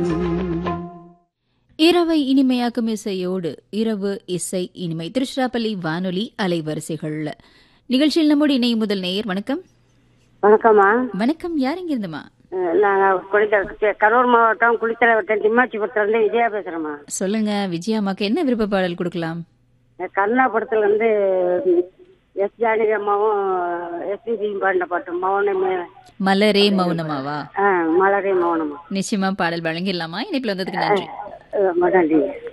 இரவை இனிமையாக்கும் இசையோடு இரவு இசை இனிமை திருச்சிராப்பள்ளி வானொலி அலைவரிசைகள் நிகழ்ச்சியில் நம்மோடு இணையும் முதல் நேயர் வணக்கம் வணக்கம்மா வணக்கம் யார் இங்கிருந்துமா அஹ் நாங்க குளித்தலை கரூர் மாவட்டம் குளித்தலை வட்டம் திம்மாச்சிபுரத்துலேருந்து விஜயா பேசுகிறேம்மா சொல்லுங்க விஜயாமாக்கு என்ன விருப்ப பாடல் கொடுக்கலாம் கருணா படத்துல வந்து எஸ் ஜானகி அம்மாவும் எஸ்பிபியும் பாடின பாட்டு மௌனமே மலரே மௌனமாவா ஆ மலரே மௌனமா நிச்சயமா பாடல் வழங்கிடலாமா இணைப்பில் வந்ததுக்கு நன்றி அஹ் நன்றி